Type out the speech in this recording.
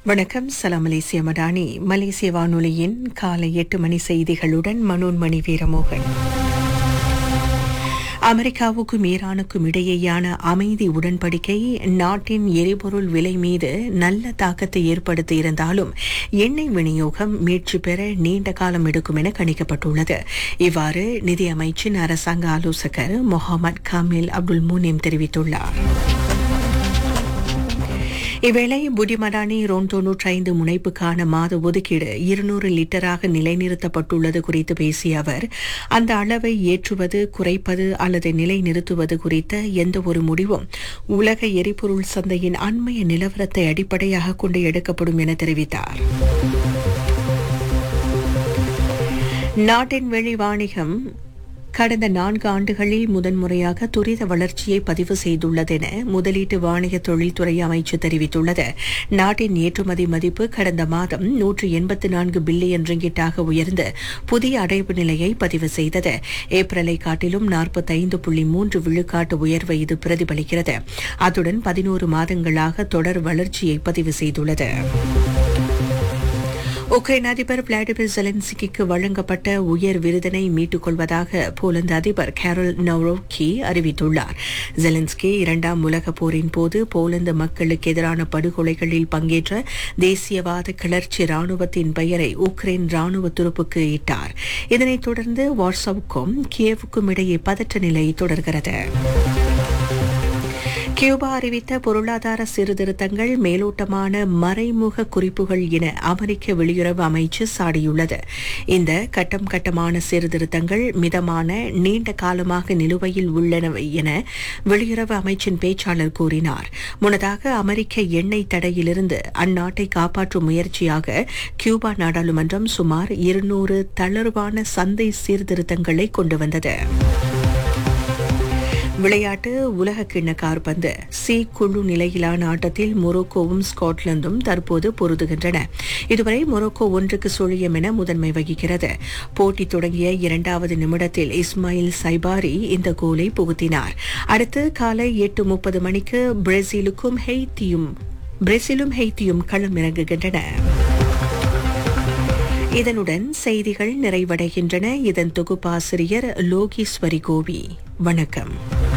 வணக்கம் சலாம் மலேசிய மடானி மலேசிய வானொலியின் காலை எட்டு மணி செய்திகளுடன் மனோன்மணி வீரமோகன் அமெரிக்காவுக்கும் ஈரானுக்கும் இடையேயான அமைதி உடன்படிக்கை நாட்டின் எரிபொருள் விலை மீது நல்ல தாக்கத்தை ஏற்படுத்தி இருந்தாலும் எண்ணெய் விநியோகம் மீட்சி பெற நீண்ட காலம் எடுக்கும் என கணிக்கப்பட்டுள்ளது இவ்வாறு நிதி அமைச்சின் அரசாங்க ஆலோசகர் முகமது காமில் அப்துல் மூனிம் தெரிவித்துள்ளார் இவ்வேளை புடிமடானி ரோன் தொன்னூற்றி ஐந்து முனைப்புக்கான மாத ஒதுக்கீடு இருநூறு லிட்டராக நிலைநிறுத்தப்பட்டுள்ளது குறித்து பேசிய அவர் அந்த அளவை ஏற்றுவது குறைப்பது அல்லது நிலைநிறுத்துவது குறித்த எந்த ஒரு முடிவும் உலக எரிபொருள் சந்தையின் அண்மைய நிலவரத்தை அடிப்படையாக கொண்டு எடுக்கப்படும் என தெரிவித்தார் நாட்டின் வெளி வாணிகம் கடந்த நான்கு ஆண்டுகளில் முதன்முறையாக துரித வளர்ச்சியை பதிவு செய்துள்ளதென முதலீட்டு வாணிக தொழில்துறை அமைச்சு தெரிவித்துள்ளது நாட்டின் ஏற்றுமதி மதிப்பு கடந்த மாதம் நூற்று எண்பத்தி நான்கு பில்லியன் ரிங்கிட்டாக உயர்ந்து புதிய அடைவு நிலையை பதிவு செய்தது ஏப்ரலை காட்டிலும் நாற்பத்தைந்து புள்ளி மூன்று விழுக்காட்டு உயர்வை இது பிரதிபலிக்கிறது அத்துடன் பதினோரு மாதங்களாக தொடர் வளர்ச்சியை பதிவு செய்துள்ளது உக்ரைன் அதிபர் விளாடிமிர் ஜெலன்ஸ்கிக்கு வழங்கப்பட்ட உயர் விருதினை மீட்டுக் கொள்வதாக போலந்து அதிபர் கேரல் நவ்ரோக்கி அறிவித்துள்ளார் ஜெலன்ஸ்கி இரண்டாம் உலகப் போரின் போது போலந்து மக்களுக்கு எதிரான படுகொலைகளில் பங்கேற்ற தேசியவாத கிளர்ச்சி ராணுவத்தின் பெயரை உக்ரைன் ராணுவ துருப்புக்கு இட்டார் இதனைத் தொடர்ந்து வாட்ஸ்அப்புக்கும் கியேவுக்கும் இடையே பதற்ற நிலை தொடர்கிறது கியூபா அறிவித்த பொருளாதார சீர்திருத்தங்கள் மேலோட்டமான மறைமுக குறிப்புகள் என அமெரிக்க வெளியுறவு அமைச்சு சாடியுள்ளது இந்த கட்டம் கட்டமான சீர்திருத்தங்கள் மிதமான நீண்ட காலமாக நிலுவையில் உள்ளனவை என வெளியுறவு அமைச்சின் பேச்சாளர் கூறினார் முன்னதாக அமெரிக்க எண்ணெய் தடையிலிருந்து அந்நாட்டை காப்பாற்றும் முயற்சியாக கியூபா நாடாளுமன்றம் சுமார் இருநூறு தளர்வான சந்தை சீர்திருத்தங்களை கொண்டு வந்தது விளையாட்டு உலக கிண்ண கார்பந்து சி குழு நிலையிலான ஆட்டத்தில் மொரோக்கோவும் ஸ்காட்லாந்தும் தற்போது பொருதுகின்றன இதுவரை மொரோக்கோ ஒன்றுக்கு சுழியம் என முதன்மை வகிக்கிறது போட்டி தொடங்கிய இரண்டாவது நிமிடத்தில் இஸ்மாயில் சைபாரி இந்த கோலை புகுத்தினார் அடுத்து காலை எட்டு முப்பது மணிக்கு பிரேசிலுக்கும் ஹெய்தியும் பிரேசிலும் ஹெய்தியும் களமிறங்குகின்றன இதனுடன் செய்திகள் நிறைவடைகின்றன இதன் தொகுப்பாசிரியர் லோகீஸ்வரி கோவி வணக்கம்